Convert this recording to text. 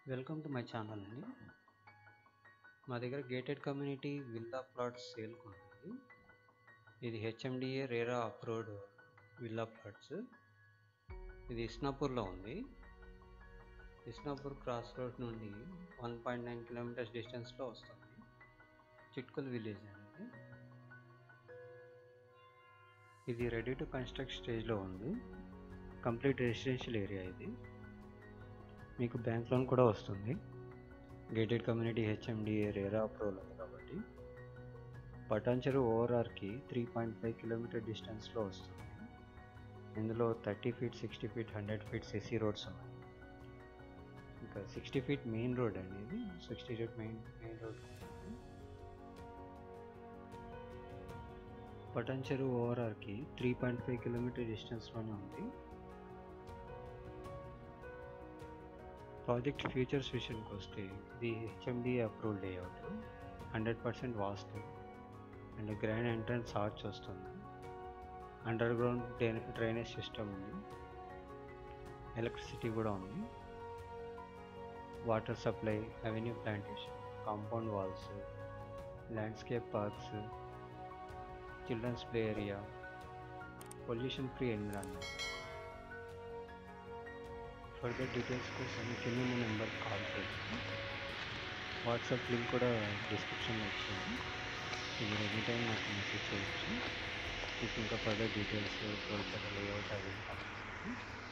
welcome to my channel అండి మా దగ్గర గేటెడ్ కమ్యూనిటీ విల్లా ప్లాట్స్ సేల్కి ఉంది ఇది HMDA RERA approved villa plots ఇది ఇస్నాపూర్లో ఉంది ఇస్నాపూర్ క్రాస్ రోడ్ నుండి వన్ పాయింట్ నైన్ కిలోమీటర్స్ డిస్టెన్స్లో వస్తుంది చిట్కుల్ విలేజ్ అనేది ఇది రెడీ టు కన్స్ట్రక్ట్ స్టేజ్లో ఉంది కంప్లీట్ రెసిడెన్షియల్ ఏరియా ఇది మీకు బ్యాంక్ లోన్ కూడా వస్తుంది gated community HMDA RERA approval ఉంది కాబట్టి పటాన్చెరు ఓఆర్ఆర్కి త్రీ పాయింట్ ఫైవ్ కిలోమీటర్ డిస్టెన్స్లో వస్తుంది ఇందులో thirty feet sixty feet hundred feet CC roads ఉన్నాయి ఇంకా సిక్స్టీ ఫీట్ మెయిన్ రోడ్ అండి ఇది sixty feet main main road Patancheru ఓఆర్ఆర్కి త్రీ పాయింట్ ఫైవ్ కిలోమీటర్ డిస్టెన్స్లోనే ఉంది ప్రాజెక్ట్ ఫ్యూచర్స్ విషయానికి వస్తే ఇది HMD approved layout hundred percent vastu and grand entrance arch వస్తుంది అండర్ గ్రౌండ్ డ్రైనేజ్ సిస్టమ్ ఉంది ఎలక్ట్రిసిటీ కూడా ఉంది water supply avenue plantation compound walls landscape parks children's play area pollution free environment further details కోసం కింద number call చేయండి WhatsApp link కూడా డిస్క్రిప్షన్లో ఇచ్చాను మీరు ఎనీ టైం నాకు మెసేజ్ చేయొచ్చు మీకు ఇంకా ఫర్దర్ డీటెయిల్స్ లేఅవుట్ అవి కావాలి